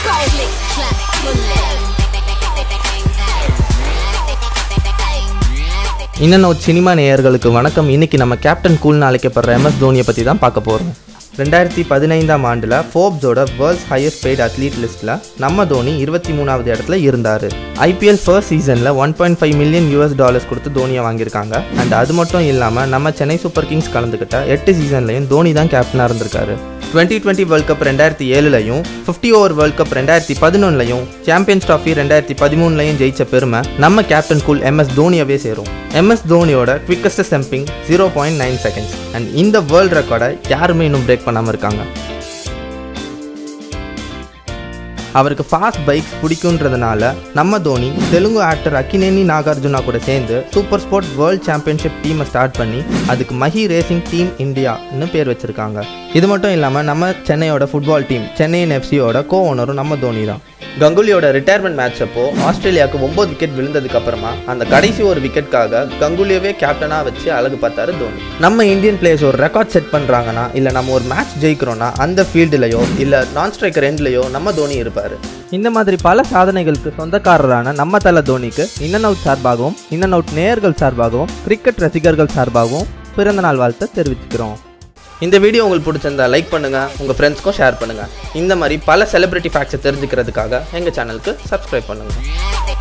Go. Click, clap, bullet. இன்னும் cinema நேயர்களுக்கு வணக்கம் இன்னைக்கு நம்ம கேப்டன் கூல்னு அழைக்கப்படுற எம்எஸ் தோனியை பற்றி தான் பார்க்க போகிறோம் ரெண்டாயிரத்தி பதினைந்தாம் ஆண்டில் ஃபோர்ப்ஸோட வேர்ல்ட்ஸ் ஹையஸ்ட் பெய்ட் அத்லீட் லிஸ்ட்டில் நம்ம தோனி இருபத்தி மூணாவது இடத்துல இருந்தார் ஐபிஎல் ஃபர்ஸ்ட் சீசனில் one point five million US dollars கொடுத்து தோனியை வாங்கியிருக்காங்க அண்ட் அது மட்டும் இல்லாமல் நம்ம சென்னை சூப்பர் கிங்ஸ் கலந்துக்கிட்ட எட்டு சீசன்லையும் தோனி தான் கேப்டனாக இருந்திருக்காரு டுவெண்ட்டி டுவெண்ட்டி வேர்ல்ட் கப் ரெண்டாயிரத்தி ஏழுலையும் ஃபிஃப்டி ஓவர் வேர்ல்ட் கப் ரெண்டாயிரத்தி பதினொன்றுலையும் சாம்பியன்ஸ் ட்ராஃபி ரெண்டாயிரத்தி பதிமூணுலையும் ஜெயிச்ச பெருமை நம்ம கேப்டன் கூல் எம்எஸ் தோனியவே சேரும் எம்எஸ் தோனியோட quickest stumping zero point nine seconds and இந்த வேர்ல்ட் ரெக்கார்டை யாருமே இன்னும் பிரேக் பண்ணாமல் இருக்காங்க அவருக்கு ஃபாஸ்ட் பைக்ஸ் பிடிக்குன்றதுனால நம்ம தோனி தெலுங்கு ஆக்டர் அக்கினேனி நாகார்ஜுனா கூட சேர்ந்து சூப்பர் ஸ்போர்ட் வேர்ல்ட் சாம்பியன்ஷிப் டீமை ஸ்டார்ட் பண்ணி அதுக்கு மஹி ரேசிங் டீம் இந்தியான்னு பேர் வச்சிருக்காங்க இது மட்டும் இல்லாமல் நம்ம சென்னையோட ஃபுட்பால் டீம் சென்னையின் எஃப்சியோட கோ ஓனரும் நம்ம தோனி தான் கங்குலியோட ரிட்டையர்மெண்ட் மேட்ச் அப்போ ஆஸ்திரேலியாவுக்கு ஒன்பது விக்கெட் விழுந்ததுக்கு அப்புறமா அந்த கடைசி ஒரு விக்கெட்காக கங்குலியவே கேப்டனாக வச்சு அழகு பார்த்தாரு தோனி நம்ம இந்தியன் பிளேயர்ஸ் ஒரு ரெக்கார்ட் செட் பண்ணுறாங்கன்னா இல்லை நம்ம ஒரு மேட்ச் ஜெயிக்கிறோன்னா அந்த ஃபீல்டுலையோ இல்லை நான் ஸ்ட்ரைக்கர் எண்ட்லையோ நம்ம தோனி இருப்பார் இந்த மாதிரி பல சாதனைகளுக்கு சொந்தக்காரரான நம்ம தல தோனிக்கு இன்னன் அவுட் சார்பாகவும் இன்னன் அவுட் நேயர்கள் சார்பாகவும் கிரிக்கெட் ரசிகர்கள் சார்பாகவும் பிறந்தநாள் வாழ்த்தை தெரிவிச்சுக்கிறோம் இந்த வீடியோ உங்களுக்கு பிடிச்சிருந்தா லைக் பண்ணுங்கள் உங்கள் ஃப்ரெண்ட்ஸ்க்கும் ஷேர் பண்ணுங்கள் இந்த மாதிரி பல செலிபிரிட்டி ஃபேக்ட்ஸை தெரிஞ்சுக்கிறதுக்காக எங்கள் சேனலுக்கு சப்ஸ்கிரைப் பண்ணுங்கள்